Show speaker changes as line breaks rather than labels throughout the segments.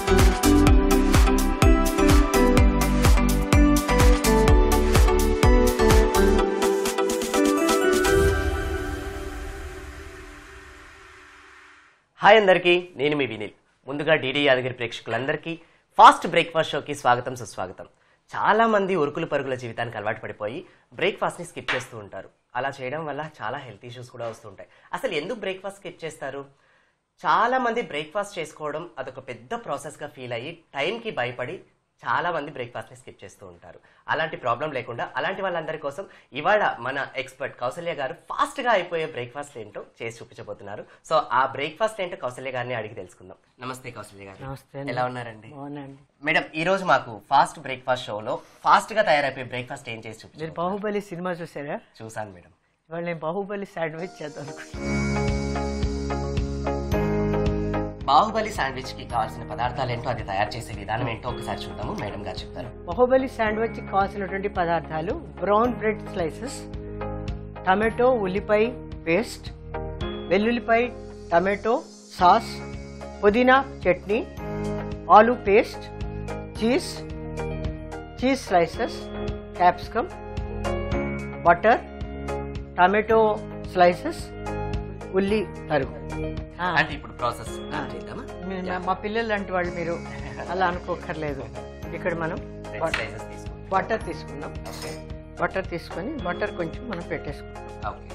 Hi అందరికీ నేను మీ వినిల్ ముందుగా డీడీ యాదగిరి ప్రేక్షకులందరికీ ఫాస్ట్ బ్రేక్ఫాస్ట్ షోకి స్వాగతం సుస్వాగతం చాలా మంది ఉరుకులు పరుగుల జీవితానికి అలవాటు పడిపోయి బ్రేక్ఫాస్ట్ని స్కిప్ చేస్తూ ఉంటారు అలా చేయడం వల్ల చాలా హెల్త్ ఇష్యూస్ కూడా వస్తుంటాయి అసలు ఎందుకు బ్రేక్ఫాస్ట్ స్కిప్ చేస్తారు చాలా మంది బ్రేక్ఫాస్ట్ చేసుకోవడం అదొక పెద్ద ప్రాసెస్గా ఫీల్ అయ్యి టైంకి భయపడి చాలా మంది బ్రేక్ఫాస్ట్ని స్కిప్ చేస్తూ ఉంటారు అలాంటి ప్రాబ్లం లేకుండా అలాంటి వాళ్ళందరి కోసం ఇవాళ మన ఎక్స్పర్ట్ కౌసల్య గారు ఫాస్ట్గా అయిపోయే బ్రేక్ఫాస్ట్ ఏంటో చేసి చూపించబోతున్నారు సో ఆ బ్రేక్ఫాస్ట్ ఏంటో కౌసల్య గారిని అడిగి తెలుసుకుందాం నమస్తే కౌసల్య గారు
నమస్తే అండి.
ఎలా ఉన్నారండి
అవునండి
మేడం ఈ రోజు మాకు ఫాస్ట్ బ్రేక్ఫాస్ట్ షోలో ఫాస్ట్ గా తయారైపోయే బ్రేక్ఫాస్ట్ ఏం చేసి
మీరు
చూపించారు
బాహుబలి సినిమా చూసారా
చూసాను మేడం
ఇవాళ నేను బాహుబలి శాండ్విచ్ చేద్దాం అనుకుంటున్నాను
బాహుబలి శాండ్విచ్ కి కావాల్సిన పదార్థాలు ఏంటో అది తయారు చేసే విధానం ఏంటో ఒకసారి చూద్దాము మేడం గారు చెప్తారు
బాహుబలి శాండ్విచ్ కావాల్సినటువంటి పదార్థాలు బ్రౌన్ బ్రెడ్ స్లైసెస్ టమాటో ఉల్లిపాయ పేస్ట్ వెల్లుల్లిపాయ టమాటో సాస్ పుదీనా చట్నీ ఆలు paste cheese cheese slices capsicum butter tomato slices ఉల్లి తరుగు ఆ.
అంటే ఇప్పుడు ప్రాసెస్ చేద్దామా
మీ- మా- మా పిల్లలు లాంటి వాళ్ళు మీరు అలా అనుకోకర్లేదు ఇక్కడ మనం
Red slices తీసుకోండి
బటర్ తీసుకున్నాం
ఓకే
బటర్ తీసుకొని బటర్ కొంచెం మనం పెట్టేసుకున్నాం
okay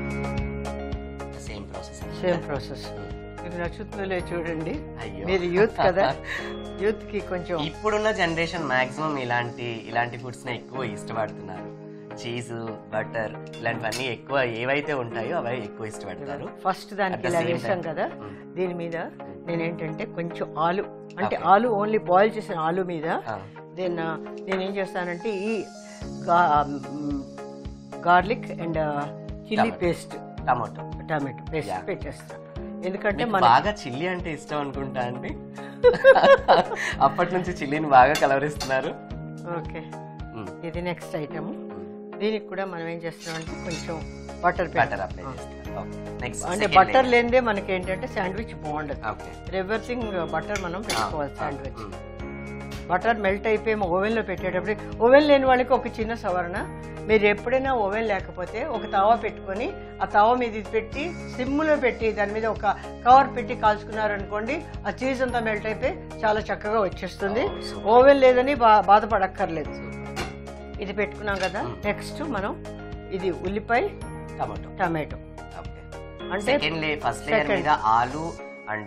same process
same process మీకు నచ్చుతుందో లేదో చూడండి
అయ్యో.
మీరు యూత్ కదా యూత్ కి కొంచెం
ఇప్పుడున్న జనరేషన్ మాక్సిమం ఇలాంటి ఇలాంటి ఫుడ్స్ నే ఎక్కువ ఇష్టపడుతున్నారు చీజ్ బటర్ ఇలాంటివన్నీ ఎక్కువ ఏవైతే ఉంటాయో అవి ఎక్కువ ఇష్టపడతారు
ఫస్ట్ దానికి
At the
ఇలా
same
వేసాం
time.
కదా
Mm.
దీని మీద నేనేంటంటే కొంచెం ఆలు అంటే
Okay.
ఆలు ఓన్లీ బాయిల్ చేసిన ఆలు మీద
ఆ,
దెన్ నేను ఏం చేస్తానంటే ఈ garlic and chilli
Tomato.
Paste
tomato
tomato paste
Yeah.
పెట్టేస్తాను ఎందుకంటే
మీకు
మన
బాగా చిల్లీ అంటే ఇష్టం అనుకుంటా అండి అప్పటి నుంచి చిల్లీని బాగా కలవరిస్తున్నారు
ఓకే
మ్మ్.
ఇది నెక్స్ట్ ఐటమ్
మ్మ్.
దీనికి కూడా మనం ఏం చేస్తున్నాం అంటే కొంచెం బటర్
బటర్ అప్లై చేస్తారు ఓకే నెక్స్ట్
అంటే బటర్ లేనిదే మనకి ఏంటంటే శాండ్విచ్ బాగుండదు
ఓకే
ఎవ్రీథింగ్ బటర్ మనం పెట్టుకోవాలి శాండ్విచ్ బటర్ మెల్ట్ అయిపోయి ఓవెన్ లో పెట్టేటప్పుడు ఓవెన్ లేని వాళ్ళకి ఒక చిన్న సవరణ మీరు ఎప్పుడైనా ఓవెన్ లేకపోతే ఒక తవా పెట్టుకొని ఆ తవా మీద ఇది పెట్టి సిమ్లో పెట్టి దాని మీద ఒక కవర్ పెట్టి కాల్చుకున్నారు అనుకోండి ఆ చీజ్ అంతా మెల్ట్ అయిపోయి చాలా చక్కగా వచ్చేస్తుంది
Oh, super.
ఓవెన్ లేదని బా- బాధపడక్కర్లేదు ఇది పెట్టుకున్నాం కదా నెక్స్ట్ మనం ఇది ఉల్లిపాయ
టమాటో
టమాటో
ఓకే
అంటే
second layer first layer
second.
మీద ఆలు and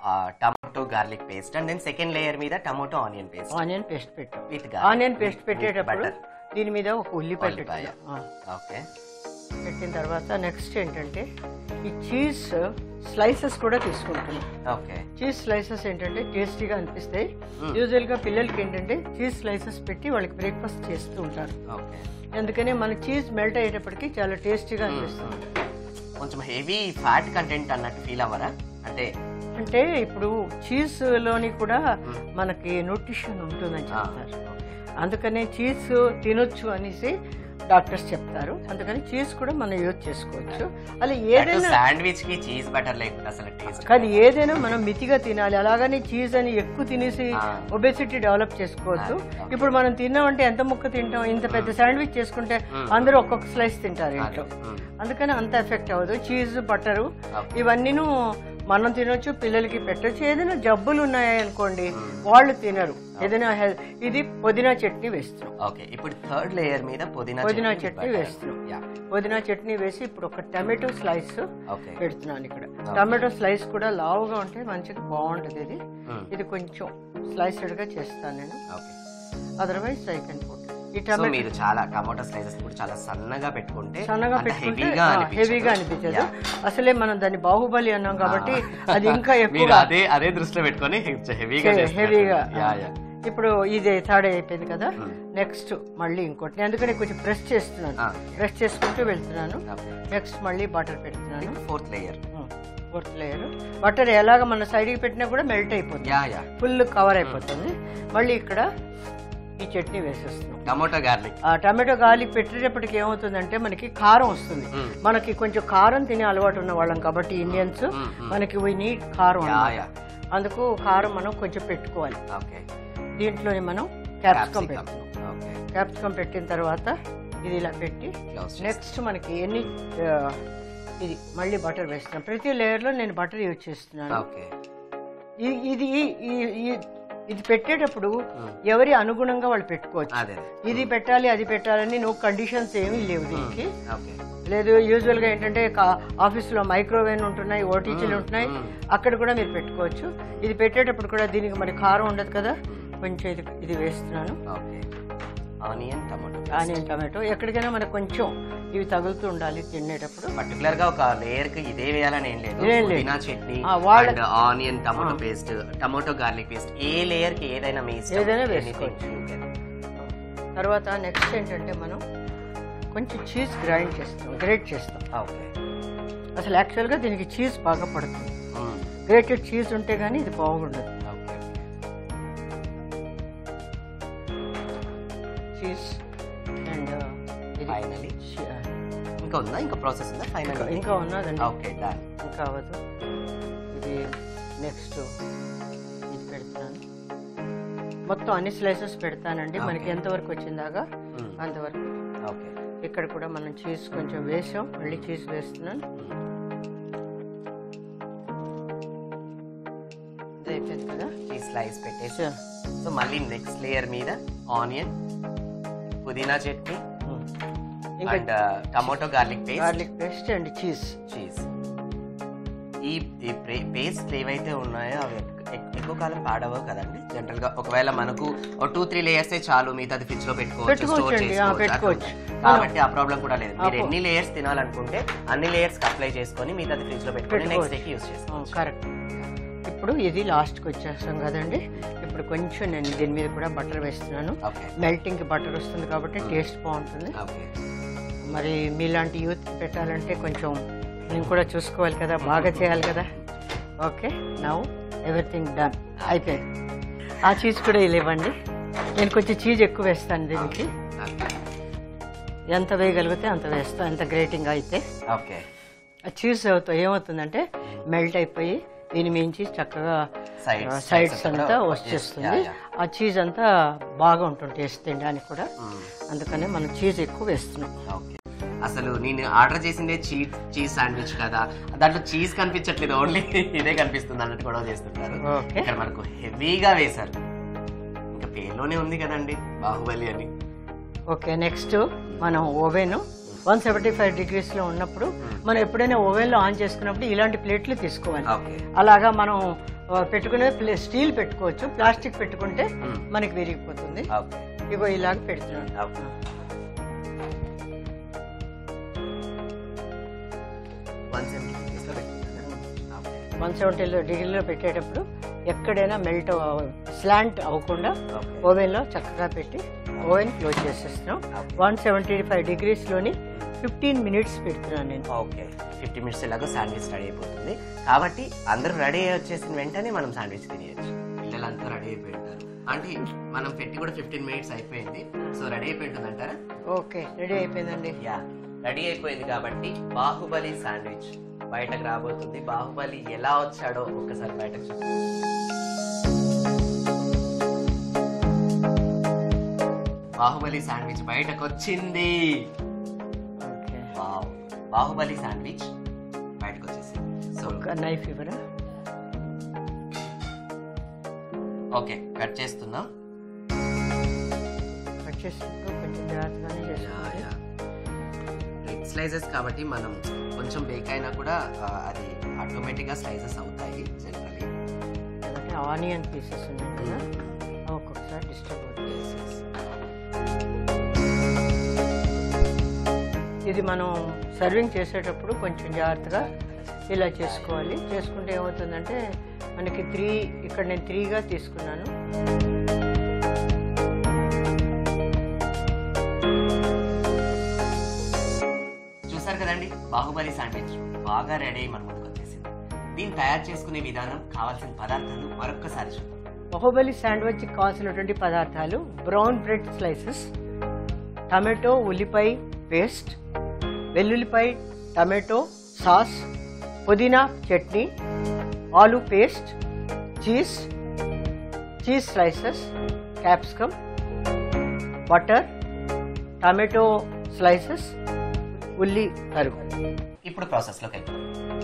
tomato garlic paste and then second layer మీద tomato onion paste
onion paste పెట్టాం
విత్
ఆనియన్ పేస్ట్ పెట్టేటప్పుడు
బటర్
దీని మీద ఒక ఉల్లిపాయ
ఉల్లిపాయ.
పెట్టుకున్నాం ఆ.
ఓకే
పెట్టిన తర్వాత నెక్స్ట్ ఏంటంటే ఈ చీజ్ స్లైసెస్ కూడా తీసుకుంటున్నాం
ఓకే
చీజ్ స్లైసెస్ ఏంటంటే టేస్టీగా అనిపిస్తాయి
Mm.
యూజువల్గా పిల్లలకి ఏంటంటే చీజ్ స్లైసెస్ పెట్టి వాళ్ళకి బ్రేక్ఫాస్ట్ చేస్తూ ఉంటారు
ఓకే
అందుకని మన చీజ్ మెల్ట్ అయ్యేటప్పటికి చాలా టేస్టీగా అనిపిస్తుంది
కొంచెం హెవీ ఫ్యాట్ కంటెంట్ అన్నట్టు ఫీల్ అవ్వరా అంటే
అంటే ఇప్పుడు చీజ్ లోని కూడా మనకి న్యూట్రిషన్ ఉంటుందని
ఆ,
చెప్తారు
ఓకే.
అందుకనే చీజ్ తినొచ్చు అనేసి డాక్టర్స్ చెప్తారు అందుకని చీజ్ కూడా మనం యూజ్ చేసుకోవచ్చు అలా ఏదైనా
శాండ్విచ్ కి చీజ్ బటర్ లేకుండా అసలు టేస్ట్
కానీ ఏదైనా మనం మితిగా తినాలి అలాగని చీజ్ అని ఎక్కువ తినేసి
ఆ.
ఒబెసిటీ డెవలప్ చేసుకోవద్దు
ఆ, ఓకే.
ఇప్పుడు మనం తిన్నామంటే ఎంత ముక్క తింటాం ఇంత పెద్ద శాండ్విచ్ చేసుకుంటే
మ్మ్.
అందరూ ఒక్కొక్క స్లైస్ తింటారు ఇంట్లో అందుకని అంత ఎఫెక్ట్ అవ్వదు చీజ్ బటరు
ఓకే.
ఇవన్నీను మనం తినొచ్చు పిల్లలకి పెట్టొచ్చు ఏదైనా జబ్బులు ఉన్నాయనుకోండి వాళ్ళు తినరు ఏదైనా హెల్- ఇది పుదీనా చట్నీ వేస్తున్నాం
ఓకే ఇప్పుడు థర్డ్ లేయర్ మీద పుదీనా
పుదీనా
with
చట్నీ
butter.
వేస్తున్నాం
Yeah.
పుదీనా చట్నీ వేసి ఇప్పుడు ఒక టమాటో స్లైస్
ఓకే
పెడుతున్నాను ఇక్కడ టమాటో స్లైస్ కూడా లావుగా ఉంటే మంచిగా బాగుంటుంది ఇది
మ్మ్.
ఇది కొంచెం స్లైసెడ్ గా చేస్తాను నేను
okay
otherwise I can put ఈ
సో
టమాటో
మీరు చాలా టమాటో స్లైసెస్ కూడా చాలా సన్నగా పెట్టుకుంటే
సన్నగా
అంత
పెట్టుకుంటే
హెవీగా
హెవీగా అనిపించదు అసలే మనం దాన్ని బాహుబలి అన్నాం కాబట్టి అది ఇంకా
మీరు
ఎక్కువ
అదే అదే దృష్టిలో పెట్టుకొని హెవీగా
హెవీగా
యా యా
ఇప్పుడు ఇది థర్డ్ అయిపోయింది కదా
Hmm.
నెక్స్ట్ మళ్ళీ ఇంకోటి నేను అందుకని కొంచెం ప్రెస్ చేస్తున్నాను
Ah,
ప్రెస్ చేసుకుంటూ వెళ్తున్నాను
ఓకే
నెక్స్ట్ మళ్ళీ బటర్ పెడుతున్నాను
fourth layer
fourth layer butter ఎలాగ మన సైడ్కి పెట్టినా కూడా మెల్ట్ అయిపోతుంది
యా యా
ఫుల్ కవర్ అయిపోతుంది మళ్ళీ ఇక్కడ ఈ చట్నీ వేసేస్తున్నాం
టమాటో గార్లిక్
ఆ టమాటో గార్లిక్ పెట్టేటప్పటికి ఏమవుతుందంటే మనకి కారం వస్తుంది
మ్మ్.
మనకి కొంచెం కారం తినే అలవాటు ఉన్న వాళ్ళం కాబట్టి ఇండియన్స్
మ్మ్, మ్మ్.
మనకి వీ నీడ్ కారం
యా
అన్నమాట.
యా
అందుకు కారం మనం కొంచెం పెట్టుకోవాలి
ఓకే
దీంట్లోనే మనం క్యాప్సికమ్
Capsicum.
పెట్టుకున్నాం
ఓకే
క్యాప్సికమ్ పెట్టిన తర్వాత ఇది ఇలా పెట్టి
క్లోజ్
నెక్స్ట్ మనకి ఎన్ని ఆ, ఇది మళ్ళీ బటర్ వేస్తున్నాం ప్రతి లేయర్లో నేను బటర్ యూజ్ చేస్తున్నాను
ఓకే
ఇ- ఇది ఈ- ఈ- ఈ- ఇది పెట్టేటప్పుడు ఎవరి అనుగుణంగా వాళ్ళు పెట్టుకోవచ్చు
అదే
ఇది పెట్టాలి అది పెట్టాలని నువ్వు కండిషన్స్ ఏమీ లేవు దీనికి
ఓకే
లేదు యూజువల్గా ఏంటంటే కా- ఆఫీసులో మైక్రోవేవ్ ఉంటున్నాయి ఓటీజీలు ఉంటున్నాయి అక్కడ కూడా మీరు పెట్టుకోవచ్చు ఇది పెట్టేటప్పుడు కూడా దీనికి మరి కారం ఉండదు కదా కొంచెం ఇది ఇది వేస్తున్నాను
okay onion tomato
onion tomato ఎక్కడికైనా మనకు కొంచెం ఇవి తగులుతూ ఉండాలి తినేటప్పుడు
పర్టికులర్ గా ఒక లేయర్ కి ఇదే వేయాలని ఏం లేదు
ఏం లేదు.
పుదీనా చట్నీ
ఆ, వాళ్ళ-
and onion tomato paste tomato garlic paste ఏ లేయర్ కి ఏదైనా మీ ఇష్టం
ఏదైనా
Anything
వేసుకోవచ్చు.
you can.
తర్వాత నెక్స్ట్ ఏంటంటే మనం కొంచెం చీజ్ గ్రైండ్ చేస్తాం గ్రేట్ చేస్తాం
ఓకే
అసలు యాక్చువల్గా దీనికి చీజ్ బాగా పడుతుంది
మ్మ్.
గ్రేటెడ్ చీజ్ ఉంటే కానీ ఇది బాగుండదు
ఓకే
చీజ్ అండ్ ఇది
ఫైనలీ
చీ-
ఇంకా ఉందా ఇంకా ప్రాసెస్ ఉందా ఫైనల్
ఇంకా ఉన్నదండి
ఓకే డన్
ఇంకా అవ్వదు ఇది నెక్స్ట్ ఇది పెడతాను మొత్తం అన్ని స్లైసెస్ పెడతానండి మనకి
Okay.
ఎంతవరకు వచ్చిందాగా
మ్మ్.
అంతవరకు
ఓకే
ఇక్కడ కూడా మనం చీజ్ కొంచెం వేసాం మళ్ళీ చీజ్ వేస్తున్నాను ఇది అయిపోయింది కదా
ఈ స్లైస్ పెట్టేసి
సో,
సో మళ్ళీ నెక్స్ట్ లేయర్ మీద ఆనియన్ పుదీనా చట్నీ
ఉమ్. ఇంకా
and tomato garlic paste
garlic paste and cheese
cheese ఈ ఈ పేస్ట్ ఏవైతే ఉన్నాయో అవి ఎక్- ఎక్- ఎక్కువ కాలం పాడవవు కదండి జనరల్ గా ఒకవేళ మనకు ఒక టూ త్రీ లేయర్స్ చాలు మిగతాది ఫ్రిడ్జ్ లో పెట్టుకోవచ్చు
పెట్టుకోవచ్చు
స్టోర్
అండి, ఆ,
చేసుకోవచ్చు
పెట్టుకోవచ్చు.
అట్లా. కాబట్టి ఆ ప్రాబ్లం కూడా లేదు మీరు
అప్పు-
ఎన్ని లేయర్స్ తినాలనుకుంటే అన్ని లేయర్స్ అప్లై చేసుకొని మిగతాది ఫ్రిడ్జ్ లో పెట్టుకొని నెక్స్ట్ డేకి యూస్ చేసుకోవచ్చు
కరెక్ట్ ఇప్పుడు ఇది లాస్ట్కి వచ్చేస్తాం కదండి ఇప్పుడు కొంచెం నేను దీని మీద కూడా బటర్ వేస్తున్నాను
ఓకే
మెల్టింగ్కి బటర్ వస్తుంది కాబట్టి టేస్ట్ బాగుంటుంది
ఓకే
మరి మీలాంటి యూత్ పెట్టాలంటే కొంచెం నేను కూడా చూసుకోవాలి కదా బాగా చేయాలి కదా ఓకే నౌ ఎవ్రీథింగ్ డన్ అయిపోయింది ఆ చీజ్ కూడా ఇలా ఇవ్వండి నేను కొంచెం చీజ్ ఎక్కువ వేస్తాను దీనికి ఎంత వేయగలిగితే అంత వేస్తాను ఎంత గ్రేటింగ్ అయితే
ఓకే
ఆ చీజ్ అవుతా ఏమవుతుందంటే మెల్ట్ అయిపోయి దీని మించి చక్కగా
Sides,
సైడ్స్
sides
అంతా
కూడా
వచ్చేస్తుంది
Yeah, yeah.
ఆ చీజ్ అంతా బాగా ఉంటుంది టేస్ట్ తినడానికి కూడా అందుకనే మనం చీజ్ ఎక్కువ వేస్తున్నాం
ఓకే అసలు నేను ఆర్డర్ చేసిందే చీజ్ చీజ్ శాండ్విచ్ కదా దాంట్లో చీజ్ కనిపించట్లేదు ఓన్లీ ఇదే కనిపిస్తుంది అన్నట్టు కూడా చేస్తుంటారు
Okay.
ఇక్కడ మనకు హెవీగా వేశారు ఇంకా పేరులోనే ఉంది కదండి బాహుబలి అని
ఓకే నెక్స్ట్ మనం ఓవెన్ వన్ సెవెంటీ ఫైవ్ డిగ్రీస్లో ఉన్నప్పుడు మనం ఎప్పుడైనా ఓవెన్లో ఆన్ చేసుకున్నప్పుడు ఇలాంటి ప్లేట్లు తీసుకోవాలి
ఓకే
అలాగా మనం ఆ, పెట్టుకునే ప్లే స్టీల్ పెట్టుకోవచ్చు ప్లాస్టిక్ పెట్టుకుంటే మనకి విరిగిపోతుంది
ఓకే
ఇగో ఇలాగ పెడుతున్నాను
ఓకే వన్ సెవెంటీ డిగ్రీస్లో పెట్టుకుంటారా? ఓకే.
వన్ సెవెంటీ డిగ్రీలో పెట్టేటప్పుడు ఎక్కడైనా మెల్ట్ స్లాంట్ అవ్వకుండా
ఓకే.
ఓవెన్లో చక్కగా పెట్టి ఓవెన్ క్లోజ్ చేసేస్తున్నాం
Okay.
వన్ సెవెంటీ ఫైవ్ డిగ్రీస్లోని ఫిఫ్టీన్ మినిట్స్ పెడుతున్నాను నేను
ఓకే ఫిఫ్టీ మినిట్స్ ఎలాగో శాండ్విచ్ రెడీ అయిపోతుంది కాబట్టి అందరూ రెడీ అయ్యి వచ్చేసిన వెంటనే మనం శాండ్విచ్ తినేయచ్చు పిల్లలంతా రెడీ అయిపోయి ఉంటారు అంటే మనం పెట్టి కూడా ఫిఫ్టీన్ మినిట్స్ అయిపోయింది సో రెడీ అయిపోయి ఉంటుంది అంటారా
ఓకే రెడీ అయిపోయిందండి
యా రెడీ అయిపోయింది కాబట్టి బాహుబలి శాండ్విచ్ బయటకు రాబోతుంది బాహుబలి ఎలా వచ్చాడో ఒక్కసారి బయటకు చూద్దాం బాహుబలి శాండ్విచ్ బయటకు వచ్చింది
ఓకే
వావ్ బాహుబలి శాండ్విచ్ బయటకు వచ్చేసింది సో
ఒక నైఫ్ ఇవ్వరా
ఓకే కట్ చేస్తున్నాం
కట్ చేసినప్పుడు కొంచెం జాగ్రత్తగానే చేసుకోవాలి
రెడ్ స్లైసెస్ కాబట్టి మనం కొంచెం బేక్ అయినా కూడా ఆ, అది ఆటోమేటిక్గా స్లైసెస్ అవుతాయి జనరలీ
ఎందుకంటే ఆనియన్ పీసెస్ ఉన్నాయి కదా అవి ఒక్కొక్కసారి డిస్టర్బ్ అవుతుంది ఇది మనం సర్వింగ్ చేసేటప్పుడు కొంచెం జాగ్రత్తగా ఇలా చేసుకోవాలి చేసుకుంటే ఏమవుతుందంటే మనకి త్రీ ఇక్కడ నేను త్రీగా తీసుకున్నాను
చూసారు కదండి బాహుబలి శాండ్విచ్ బాగా రెడీ అయ్యి మన ముందుకు వచ్చేసింది దీన్ని తయారు చేసుకునే విధానం కావాల్సిన పదార్థాలు మరొక్కసారి చూద్దాం
బాహుబలి శాండ్విచ్ కావాల్సినటువంటి పదార్థాలు బ్రౌన్ బ్రెడ్ స్లైసెస్ టమాటో ఉల్లిపాయ పేస్ట్ వెల్లుల్లిపాయ టమాటో సాస్ పుదీనా చట్నీ ఆలు paste cheese cheese slices capsicum butter tomato slices ఉల్లి తరుగు
ఇప్పుడు ప్రాసెస్లోకి వెళ్తాం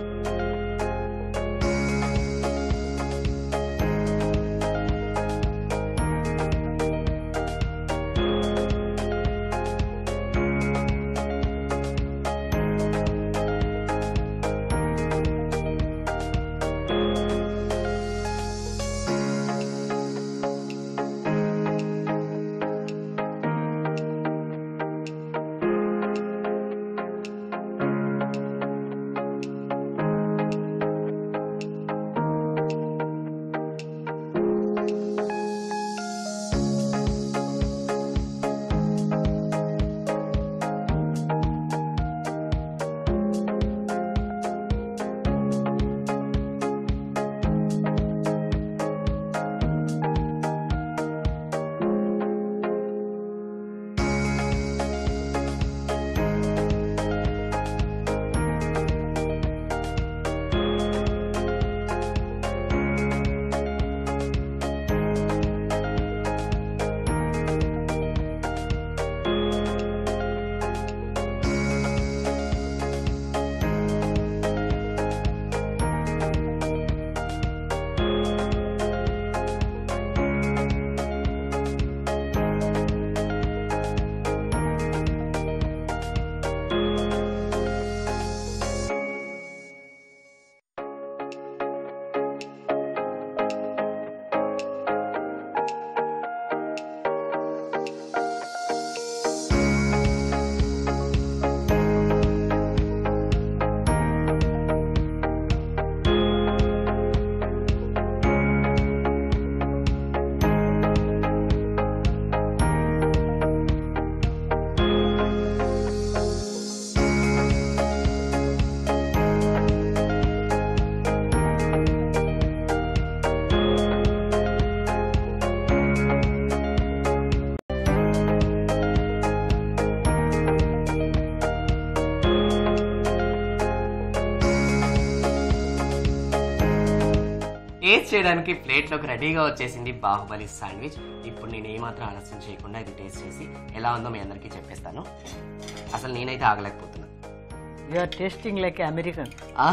టేస్ట్ చేయడానికి ప్లేట్లోకి రెడీగా వచ్చేసింది బాహుబలి శాండ్విచ్ ఇప్పుడు నేను ఏమాత్రం ఆలస్యం చేయకుండా ఇది టేస్ట్ చేసి ఎలా ఉందో మీ అందరికీ చెప్పేస్తాను అసలు నేనైతే ఆగలేకపోతున్నా
you are tasting like American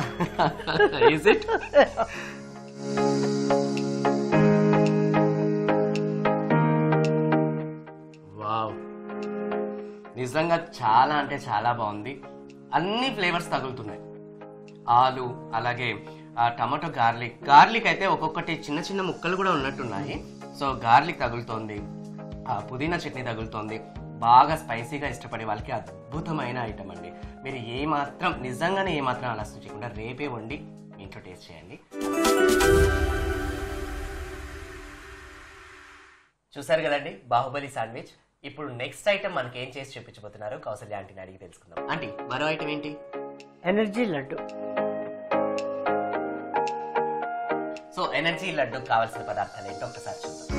is it wow నిజంగా చాలా అంటే చాలా బాగుంది అన్ని ఫ్లేవర్స్ తగులుతున్నాయి ఆలు అలాగే ఆ టమాటో గార్లిక్ గార్లిక్ అయితే ఒక్కొక్కటి చిన్న చిన్న ముక్కలు కూడా ఉన్నట్టున్నాయి సో గార్లిక్ తగులుతోంది ఆ పుదీనా చట్నీ తగులుతోంది బాగా స్పైసీగా ఇష్టపడే వాళ్ళకి అద్భుతమైన ఐటమ్ అండి మీరు ఏ మాత్రం నిజంగానే ఏ మాత్రం ఆలస్యం చేయకుండా రేపే వండి మీ ఇంట్లో టేస్ట్ చేయండి చూసారు కదండి బాహుబలి శాండ్విచ్ ఇప్పుడు నెక్స్ట్ ఐటమ్ మనకి ఏం చేసి చూపించబోతున్నారు కౌసల్య ఆంటీని అడిగి తెలుసుకుందాం ఆంటీ మరో ఐటమ్ ఏంటి
energy laddu
so energy laddu కావాల్సిన పదార్థాలు ఏంటో ఒకసారి చూద్దాం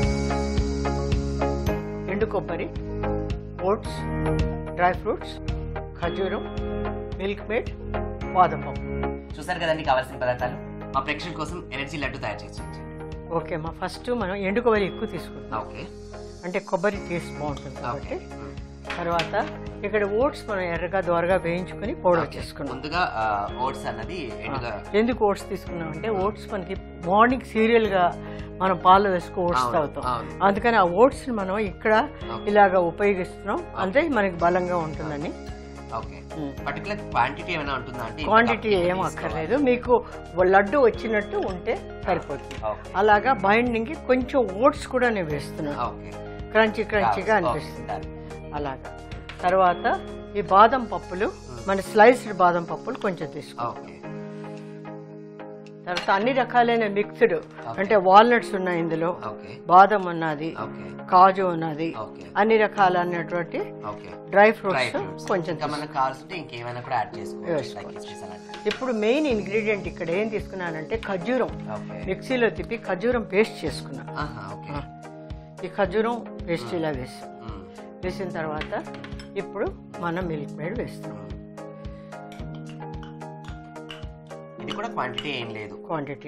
ఎండు కొబ్బరి ఓట్స్ డ్రై ఫ్రూట్స్ ఖజూరం మిల్క్ మేడ్ బాదం పప్పు
చూసారు కదండి కావాల్సిన పదార్థాలు మా ప్రేక్షకుల కోసం ఎనర్జీ లడ్డు తయారు చేసి చూపించండి
ఓకే మా ఫస్ట్ మనం ఎండు కొబ్బరి ఎక్కువ తీసుకుంటాం
ఓకే
అంటే కొబ్బరి టేస్ట్ బాగుంటుంది
ఓకే
కాబట్టి తర్వాత ఇక్కడ ఓట్స్ మనం ఎర్రగా దోరగా వేయించుకొని పౌడర్ చేసుకున్నాం
ముందుగా ఓట్స్ అన్నది ఎండుగా
ఎందుకు ఓట్స్ తీసుకున్నాం అంటే ఓట్స్ మనకి మార్నింగ్ సీరియల్ గా మనం పాలు వేసుకో ఓట్స్
అవును,
తాగుతాం
అవును.
అందుకని ఆ ఓట్స్ మనం ఇక్కడ ఇలాగా ఉపయోగిస్తున్నాం అంటే మనకి బలంగా ఉంటుందని
ఓకే పర్టికులర్ క్వాంటిటీ ఏమైనా ఉంటుందా అంటే
క్వాంటిటీ ఏం అక్కర్లేదు మీకు లడ్డు వచ్చినట్టు ఉంటే సరిపోతుంది
ఓకే
అలాగా బైండింగ్ కొంచెం ఓట్స్ కూడా నేను వేస్తున్నాను
ఓకే
క్రంచీ క్రంచీగా అనిపిస్తుంది అలాగా తర్వాత ఈ బాదం పప్పులు మన స్లైస్డ్ బాదం పప్పులు కొంచెం తీసుకో
ఓకే
తర్వాత అన్ని రకాలైన మిక్స్డ్ అంటే వాల్నట్స్ ఉన్నాయి ఇందులో
ఓకే
బాదం ఉన్నది
ఓకే
కాజు ఉన్నది
ఓకే
అన్ని రకాలైనటువంటి
okay
dry
dry
fruits
fruits
కొంచెం
ఇంకా మనకు కావాల్సింటే ఇంకేమైనా కూడా యాడ్ చేసుకోవచ్చు
వేసుకోవచ్చు.
లైక్ కిస్మిస్ అలాంటివి.
ఇప్పుడు మెయిన్ ఇంగ్రీడియంట్ ఇక్కడ ఏం తీసుకున్నానంటే ఖర్జూరం
ఓకే
మిక్సీలో తిప్పి ఖర్జూరం పేస్ట్ చేసుకున్నా
ఆహా ఓకే
ఈ ఖర్జూరం పేస్ట్ ఇలా వేసి
మ్మ్.
వేసిన తర్వాత ఇప్పుడు మనం మిల్క్ మేడ్ వేస్తాం
ఇది కూడా క్వాంటిటీ ఏం లేదు
క్వాంటిటీ అండి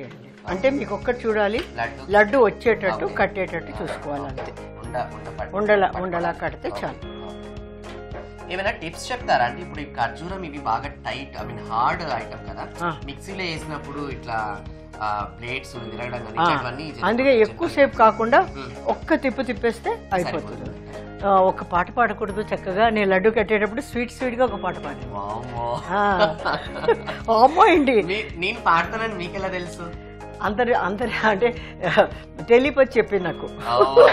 అంటే మీకు ఒక్కటి చూడాలి
లడ్డు
లడ్డు వచ్చేటట్టు
Okay.
కట్టేటట్టు చూసుకోవాలి అంతే
ఉండ ఉండ పట్టు-
ఉండలా
పట్టు-
ఉండలా
పట్టు.
కడితే
ఓకే,
చాలు
ఓకే. ఏమైనా టిప్స్ చెప్తారా అంటే ఇప్పుడు ఈ ఖర్జూరం ఇవి బాగా tight I mean hard item కదా
ఆ.
మిక్సీలో వేసినప్పుడు ఇట్లా ప్లేట్స్ విరగడం కానీ
ఆ,
ఇట్లాంటివన్నీ జరుగుతాయి.
అందుకే ఎక్కువసేపు కాకుండా
మ్మ్.
ఒక్క తిప్పు తిప్పేస్తే అయిపోతుంది
సరిపోతుంది.
ఆ, ఒక పాట పాడకూడదు చక్కగా నేను లడ్డు కట్టేటప్పుడు స్వీట్ స్వీట్ గా ఒక పాట పాడాను
వామ్మో.
ఆ. అమ్మో ఏంటి
మీ- నేను పాడతానని మీకెలా తెలుసు
అందరి అందరి అంటే టెలిపతి చెప్పింది నాకు
ఓ.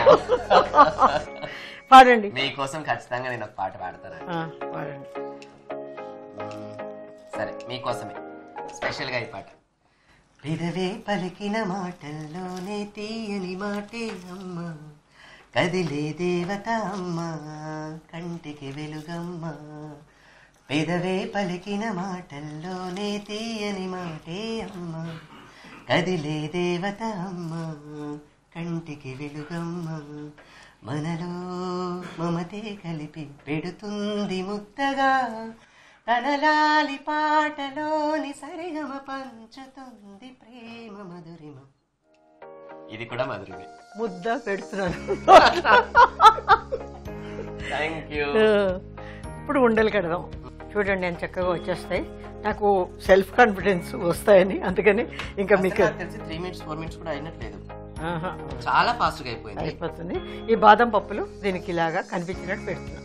పాడండి
మీకోసం ఖచ్చితంగా నేను ఒక పాట పాడతాను
ఆ, పాడండి
సరే మీకోసమే స్పెషల్ గా ఈ పాట పెదవే పలికిన మాటల్లోనే తీయని మాటే అమ్మ కదిలే దేవత అమ్మ కంటికి వెలుగమ్మ పెదవే పలికిన మాటల్లోనే తీయని మాటే అమ్మ కదిలే దేవత అమ్మ కంటికి వెలుగమ్మ మనలో మమతే కలిపి పెడుతుంది ముద్దగా తనలాలి పాటలోని సరిగమ పంచుతుంది ప్రేమ మధురిమ ఇది కూడా మధురిమే
ముద్ద పెడుతున్నాను
థ్యాంక్ యూ
ఇప్పుడు ఉండలు కడదాం చూడండి నేను చక్కగా వచ్చేస్తాయి నాకు సెల్ఫ్ కాన్ఫిడెన్స్ వస్తాయని అందుకని ఇంకా మీకు
తెలిసి త్రీ మినిట్స్ ఫోర్ మినిట్స్ కూడా అయినట్లేదు
ఆహా,
చాలా ఫాస్ట్ గా అయిపోయింది
అయిపోతుంది ఈ బాదం పప్పులు దీనికి ఇలాగా కనిపించినట్టు పెడుతున్నాం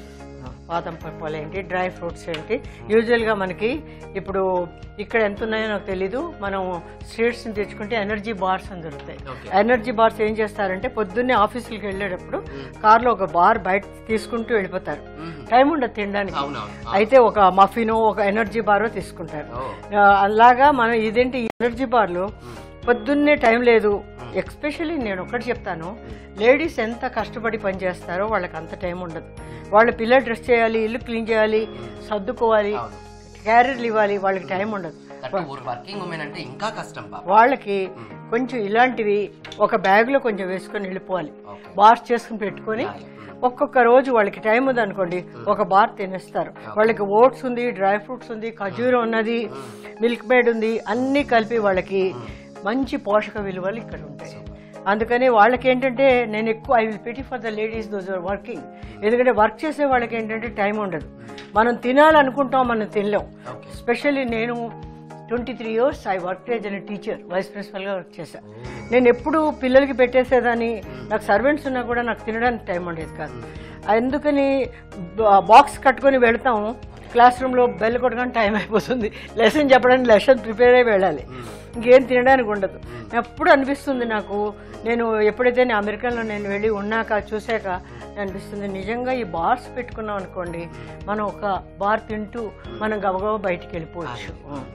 బాదం పప్పులు ఏంటి డ్రై ఫ్రూట్స్ ఏంటి యూజువల్గా మనకి ఇప్పుడు ఇక్కడ ఎంత ఉన్నాయో నాకు తెలీదు మనం స్వీట్స్ని తెచ్చుకుంటే ఎనర్జీ బార్స్ అని దొరుకుతాయి
Okay.
ఎనర్జీ బార్స్ ఏం చేస్తారంటే పొద్దున్నే ఆఫీసులకి వెళ్ళేటప్పుడు కార్లో ఒక బార్ బయట తీసుకుంటూ వెళ్ళిపోతారు
మ్మ్.
టైం ఉండదు తినడానికి
అవునవును
అయితే ఒక మఫినో ఒక ఎనర్జీ బారో తీసుకుంటారు
ఓ.
ఆ, అలాగా మనం ఇదేంటి ఎనర్జీ బార్లు పొద్దున్నే టైం లేదు ఎక్స్పెషల్లీ నేను ఒకటి చెప్తాను లేడీస్ ఎంత కష్టపడి పని చేస్తారో వాళ్ళకి అంత టైం ఉండదు వాళ్ళ పిల్లలు డ్రెస్ చేయాలి ఇల్లు క్లీన్ చేయాలి సర్దుకోవాలి
అవును.
క్యారీర్లు ఇవ్వాలి వాళ్ళకి టైం ఉండదు
వర్కింగ్ ఉమెన్ అంటే ఇంకా కష్టం పాప
వాళ్ళకి కొంచెం ఇలాంటివి ఒక బ్యాగ్లో కొంచెం వేసుకొని వెళ్ళిపోవాలి
Okay.
బార్స్ చేసుకుని పెట్టుకొని
అలాగే.
ఒక్కొక్క రోజు వాళ్ళకి టైం ఉంది అనుకోండి ఒక బార్ తినేస్తారు వాళ్ళకి ఓట్స్ ఉంది డ్రై ఫ్రూట్స్ ఉంది ఖజూరం ఉన్నది మిల్క్ మేడ్ ఉంది అన్నీ కలిపి వాళ్ళకి మంచి పోషక విలువలు ఇక్కడ ఉంటాయి అందుకని వాళ్ళకి ఏంటంటే నేను ఎక్కువ I will pity for the ladies those are working ఎందుకంటే వర్క్ చేసే వాళ్ళకి ఏంటంటే టైం ఉండదు మనం తినాలనుకుంటాం మనం తినలేం
ఓకే
స్పెషల్లీ నేను twenty three years I work as an teacher vice ప్రిన్సిపల్గా వర్క్ చేశాను నేను ఎప్పుడు పిల్లలకి పెట్టేసేదాన్ని నాకు సర్వెంట్స్ ఉన్నా కూడా నాకు తినడానికి టైం ఉండేది కాదు అందుకని బాక్స్ కట్టుకొని వెళ్తాం క్లాస్ రూమ్లో బెల్ కొట్టగానే టైం అయిపోతుంది లెసన్ చెప్పడానికి లెసన్ ప్రిపేర్ అయి వెళ్ళాలి ఇంకేం తినడానికి ఉండదు ఎప్పుడు అనిపిస్తుంది నాకు నేను ఎప్పుడైతే నేను అమెరికాలో నేను వెళ్ళి ఉన్నాక చూశాక అనిపిస్తుంది నిజంగా ఈ బార్స్ పెట్టుకున్నాం అనుకోండి మనం ఒక బార్ తింటూ మనం గబగబా బయటికి వెళ్ళిపోవచ్చు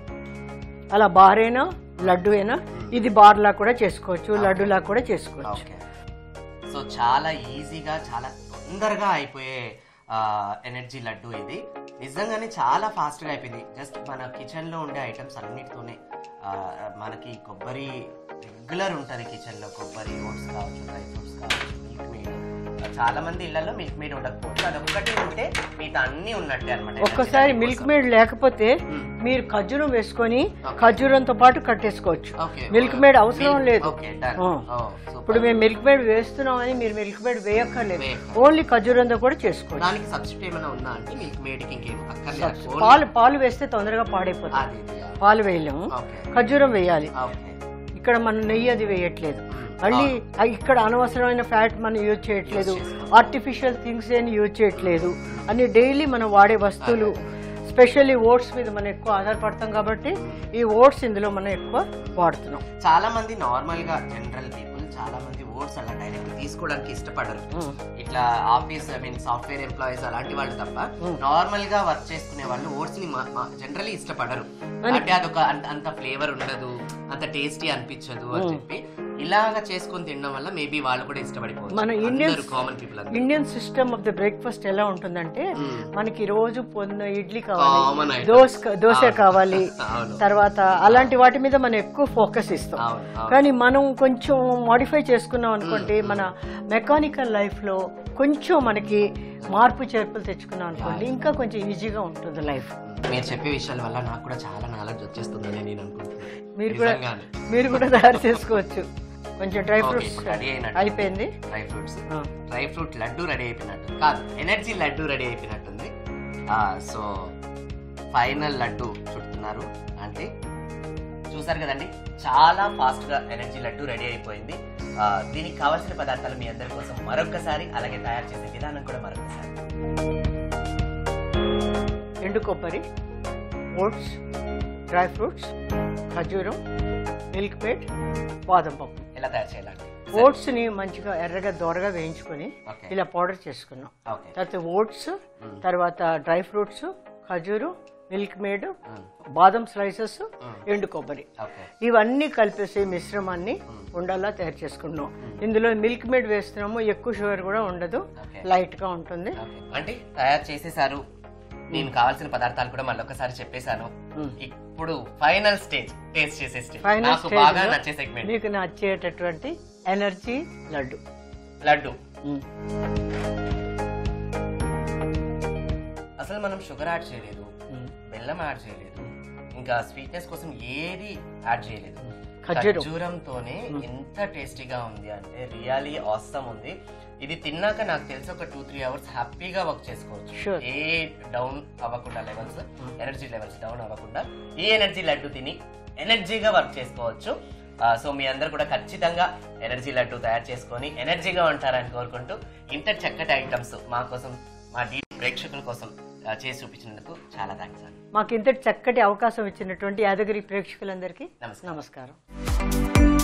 అలా బార్ అయినా లడ్డు అయినా ఇది బార్లా కూడా చేసుకోవచ్చు లడ్డులా కూడా చేసుకోవచ్చు
ఓకే సో చాలా ఈజీగా చాలా తొందరగా అయిపోయే ఎనర్జీ లడ్డు ఇది నిజంగానే చాలా ఫాస్ట్గా అయిపోయింది జస్ట్ మన కిచెన్లో ఉండే ఐటమ్స్ అన్నిటితోనే ఆ, మనకి కొబ్బరి రెగ్యులర్ ఉంటుంది కిచెన్లో కొబ్బరి ఓట్స్ కావచ్చు డ్రై ఫ్రూట్స్ కావచ్చు మిల్క్ మేడ్ చాలా మంది ఇళ్లలో మిల్క్ మేడ్ ఉండకపోవచ్చు అది ఒక్కటి ఉంటే మిగతా అన్ని ఉన్నట్టే అనమాట
ఒక్కసారి మిల్క్ మేడ్ లేకపోతే మీరు ఖర్జూరం వేసుకొని ఖర్జూరంతో పాటు కట్టేసుకోవచ్చు
ఓకే
మిల్క్ మేడ్ అవసరం లేదు
ఓకే డన్
ఆ.
ఓ
ఇప్పుడు మేము మిల్క్ మేడ్ వేస్తున్నామని మీరు మిల్క్ మేడ్ వేయక్కర్లేదు
వేయక్కర్లేదు.
ఓన్లీ ఖర్జూరంతో కూడా చేసుకోవచ్చు
దానికి సబ్స్టిట్యూట్ ఏమైనా ఉందా అంటే మిల్క్ మేడ్కి ఇంకేం అక్కర్లేదు Only-
పాలు పాలు వేస్తే తొందరగా పాడైపోతుంది
అది ఇది, ఆ.
పాలు వేయలేము
ఓకే
ఖర్జూరం వేయాలి
ఓకే
ఇక్కడ మనం నెయ్యి అది వేయట్లేదు మళ్ళీ ఆ ఇక్కడ అనవసరమైన ఫ్యాట్ మనం యూజ్ చేయట్లేదు ఆర్టిఫిషియల్ థింగ్స్ ఏం యూజ్ చేయట్లేదు అన్ని డైలీ మనం వాడే వస్తువులు స్పెషల్లీ ఓట్స్ మీద మనం ఎక్కువ ఆధారపడతాం కాబట్టి ఈ ఓట్స్ ఇందులో మనం ఎక్కువ వాడుతున్నాం
చాలా మంది నార్మల్ గా జనరల్ పీపుల్ చాలా మంది ఓట్స్ అలా డైరెక్ట్ తీసుకోవడానికి ఇష్టపడరు ఇట్లా office I mean software employees అలాంటి వాళ్ళు తప్ప నార్మల్ గా వర్క్ చేసుకునే వాళ్ళు ఓట్స్ ని జనరల్లీ ఇష్టపడరు అంటే అదొక అంత- అంత ఫ్లేవర్ ఉండదు అంత టేస్టీ అనిపించదు అని చెప్పి ఇలాగా చేసుకొని తినడం వల్ల మేబీ వాళ్ళు కూడా ఇష్టపడిపోవచ్చు
మన
అందరూ
ఇండియన్స్
కామన్ పీపుల్ అందరూ
Indian system of the breakfast ఎలా ఉంటుందంటే
మ్మ్.
మనకి రోజు పొద్దున ఇడ్లీ
Common
కావాలి
items.
దోశ దోశ
అవును.
కావాలి
అవును.
తర్వాత అలాంటి వాటి మీద మనం ఎక్కువ ఫోకస్ ఇస్తాం
అవును అవును.
కానీ మనం కొంచెం మాడిఫై చేసుకున్నాం అనుకోండి మన మెకానికల్ లైఫ్ లో కొంచెం మనకి మార్పు చేర్పులు తెచ్చుకున్నాం అనుకోండి ఇంకా కొంచెం ఈజీగా ఉంటుంది లైఫ్
మీరు చెప్పే విషయాల వల్ల నాకు కూడా చాలా నాలెడ్జ్ వచ్చేస్తుందని నేను అనుకుంటున్నాను
మీరు కూడా
నిజంగానే.
మీరు కూడా తయారు చేసుకోవచ్చు కొంచెం డ్రై
ఓకే,
ఫ్రూట్స్
ఇప్పుడు రెడీ అయినట్టు.
అయిపోయింది
డ్రై ఫ్రూట్స్
ఆ.
డ్రై ఫ్రూట్ లడ్డు రెడీ అయిపోయినట్టు కాదు ఎనర్జీ లడ్డు రెడీ అయిపోయినట్టుంది ఆ, సో ఫైనల్ లడ్డు చుడుతున్నారు అంటే చూసారు కదండి చాలా ఫాస్ట్ గా ఎనర్జీ లడ్డు రెడీ అయిపోయింది ఆ, దీనికి కావాల్సిన పదార్థాలు మీ అందరి కోసం మరొకసారి అలాగే తయారు చేసే విధానం కూడా మరొకసారి
ఎండు కొబ్బరి ఓట్స్ డ్రై ఫ్రూట్స్ ఖర్జూరం మిల్క్ మేడ్ బాదం పప్పు
ఎలా తయారు చేయాలండి
ఓట్స్ ని మంచిగా ఎర్రగా దోరగా వేయించుకొని
ఓకే
ఇలా పౌడర్ చేసుకున్నాం
ఓకే
తర్వాత ఓట్స్ తర్వాత డ్రై ఫ్రూట్స్ ఖజూరు మిల్క్ మేడ్ బాదం స్లైసెస్ ఎండు కొబ్బరి
ఓకే
ఇవన్నీ కలిపేసి మిశ్రమాన్ని ఉండలా తయారు చేసుకున్నాం ఇందులో మిల్క్ మేడ్ వేస్తున్నాము ఎక్కువ షుగర్ కూడా ఉండదు
ఓకే
లైట్ గా ఉంటుంది
ఓకే. అంటే తయారు చేసేసారు నేను కావాల్సిన పదార్థాలు కూడా మళ్ళీ ఒకసారి చెప్పేశాను
మ్మ్.
ఇప్పుడు ఫైనల్ స్టేజ్ టేస్ట్ చేసే స్టేజ్
Final
నాకు
stage
బాగా
లో
నచ్చే సెగ్మెంట్
మీకు నచ్చేటటువంటి ఎనర్జీ లడ్డు
లడ్డు
మ్మ్.
అసలు మనం షుగర్ యాడ్ చేయలేదు
మ్మ్.
బెల్లం యాడ్ చేయలేదు ఇంకా స్వీట్నెస్ కోసం ఏది యాడ్ చేయలేదు
ఖర్జూరం.
ఖర్జూరంతోనే ఎంత టేస్టీగా ఉంది అంటే రియలీ ఆసమ్ ఉంది ఇది తిన్నాక నాకు తెలిసి ఒక టూ త్రీ అవర్స్ హ్యాపీగా వర్క్ చేసుకోవచ్చు
Sure.
ఏ డౌన్ అవ్వకుండా లెవెల్స్ ఎనర్జీ లెవెల్స్ డౌన్ అవ్వకుండా ఈ ఎనర్జీ లడ్డు తిని ఎనర్జీగా వర్క్ చేసుకోవచ్చు ఆ, సో మీ అందరు కూడా ఖచ్చితంగా ఎనర్జీ లడ్డు తయారు చేసుకొని ఎనర్జీగా ఉంటారని కోరుకుంటూ ఇంత చక్కటి ఐటమ్స్ మా కోసం మా డీ ప్రేక్షకుల కోసం ఆ, చేసి చూపించినందుకు చాలా థ్యాంక్స్ అండి
మాకు ఇంతటి చక్కటి అవకాశం ఇచ్చినటువంటి యాదగిరి ప్రేక్షకులందరికీ
నమస్కారం.
నమస్కారం